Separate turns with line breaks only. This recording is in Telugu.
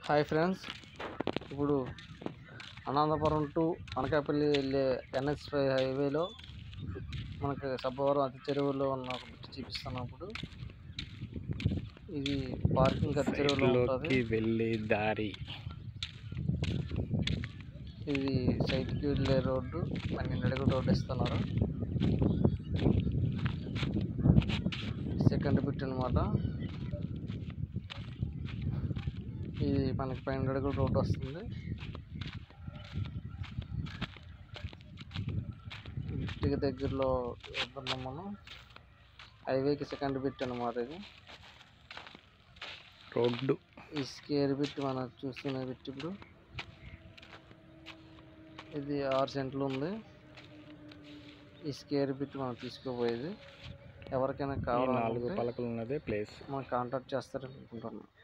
హాయ్ ఫ్రెండ్స్ ఇప్పుడు అనంతపురం టు అనకాపల్లి వెళ్ళే ఎన్హెచ్ ఫైవ్ హైవేలో మనకి సబ్బవరం అతి చెరువులో ఉన్న ఒక బిట్ చూపిస్తున్నాం ఇప్పుడు ఇది పార్కింగ్ అతి చెరువులో
లోకి
ఉంటుంది
వెళ్ళే దారి
ఇది సైట్కి వెళ్ళే రోడ్డు పన్నెండు అడుగుల రోడ్డు ఇస్తున్నారు సెకండ్ బిట్ అనమాట ఇది మనకి పన్నెండు అడుగుల రోడ్డు వస్తుంది బిట్టికి దగ్గరలో వెళ్తున్నాం మనం హైవేకి సెకండ్ బిట్ అనమాట ఇది
రోడ్డు
ఈ స్కేర్ బిట్ మనం చూస్తున్న బిట్ ఇప్పుడు ఇది ఆరు సెంట్లు ఉంది ఈ స్కేర్ బిట్ మనం తీసుకోపోయేది ఎవరికైనా
ఈ నాలుగు
కావాలనుకుంటే
పలకలు ఉన్నదే ప్లేస్
మనం కాంటాక్ట్ చేస్తారనుకుంటున్నాం